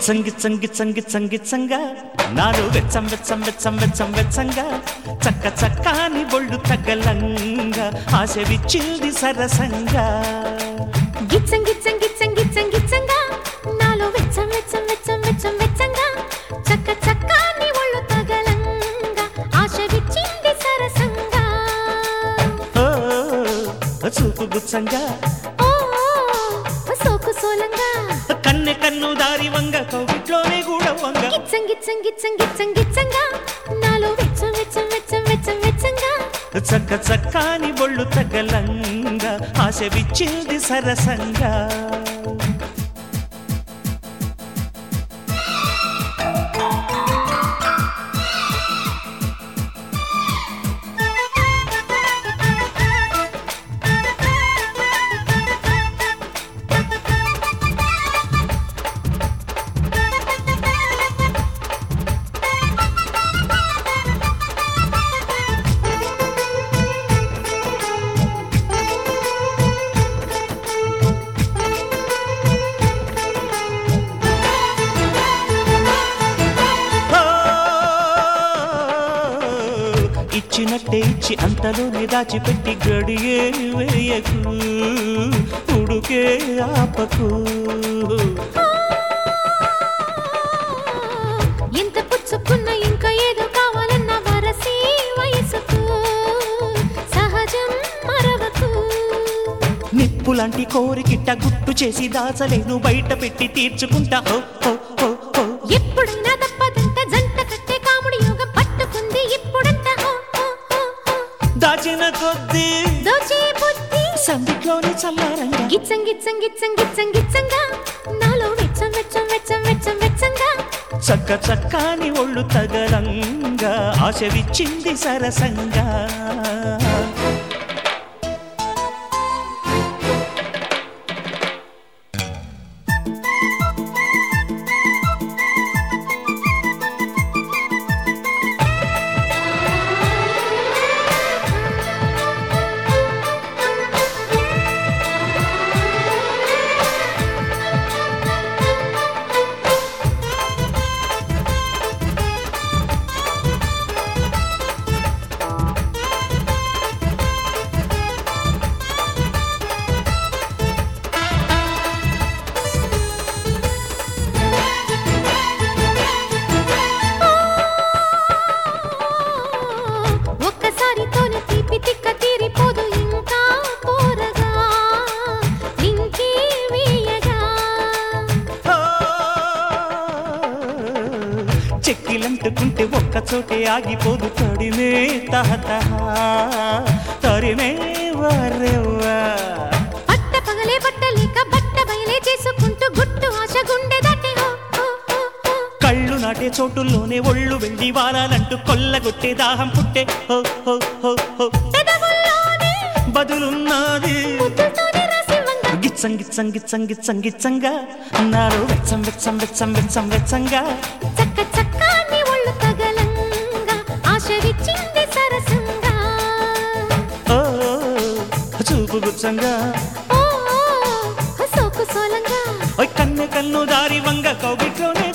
గిచ్చం గిచ్చం గిచ్చం గిచ్చం గిచ్చంగా నాలో వెచ్చం వెచ్చం వెచ్చం వెచ్చం వెచ్చంగా చక్క చక్కాని బొళ్ళు తగ్గలంగా ఆశ విచ్చింది సరసంగా గిచ్చం గిచ్చం గిచ్చం గిచ్చం గిచ్చంగా నాలో వెచ్చం వెచ్చం వెచ్చం వెచ్చం వెచ్చంగా చక్క చక్క నీ ఒళ్ళు తగలంగా ఆశ విచ్చింది సరసంగా ఓ చూపు గుచ్చంగా ఓ సోకు సోలంగా కన్నె కన్ను దారి వంగ కౌగిట్లోనే కూడా వంగ గిచ్చం గిచ్చం గిచ్చం గిచ్చం గిచ్చంగా నాలో వెచ్చం వెచ్చం వెచ్చం వెచ్చం వెచ్చంగా చక్క చక్కాని బొళ్ళు తగ్గలంగా ఆశ విచ్చింది సరసంగా ఓ, ఇచ్చినట్టే ఇచ్చి అంతలోనే దాచిపెట్టి గడియే వేయకు ఉడుకే ఆపకు ఎంత పుచ్చుకున్న ఇంకా ఏదో కావాలన్న వరసే వయసుకు సహజం మరవకు నిప్పులాంటి కోరికిట్ట గుట్టు చేసి దాచలేను బయట పెట్టి తీర్చుకుంటా ఓ, ఓ, ఓ, ఓ. ఎప్పుడైనా తప్పదంట జంట కట్టే కాముడి యోగం పట్టుకుంది ఇప్పుడంట హో, హో, హో, హో. దాచిన కొద్దీ దోచే బుద్ధి సందిట్లోని చల్లారంగా గిచ్చం గిచ్చం గిచ్చం గిచ్చం గిచ్చంగా నాలో వెచ్చం వెచ్చం వెచ్చం వెచ్చం వెచ్చంగా చక్క చక్కాని ఒళ్ళు తగలంగా ఆశ విచ్చింది సరసంగా ఒక్కసారితోనే తీపి తిక్క తీరిపోదు ఇంకా పోరగా ఇంకే వేయగా ఓ, చెక్కిలంటుకుంటే ఒక్క చోటే ఆగిపోదు తడిమే తహతహ తరిమే వరెవ్వా పట్ట పగలే బట్టలేక బట్ట బయలే చేసుకుంటూ గుట్టు ఆశ గుండె దట్టి హో హో హో హో. కళ్ళు నాటే చోటుల్లోనే ఒళ్ళు వెళ్ళి వారాలంటూ కొల్లగొట్టే దాహం పుట్టే హో హో హో హో పెదవుల్లోనే బదులున్నది ముద్దుతోనే రాసి వంగ గిచ్చం గిచ్చం గిచ్చం గిచ్చం గిచ్చంగా నాలో వెచ్చం వెచ్చం వెచ్చం వెచ్చం వెచ్చంగా చక్క చక్క నీ ఒళ్ళు తగలంగా ఆశ విచ్చింది సరసంగా ఓ చూపు గుచ్చంగా ఓ ఓ, సోకు సోలంగా ఓయ్ కన్నె కన్ను దారి వంగ కౌగిట్లోనే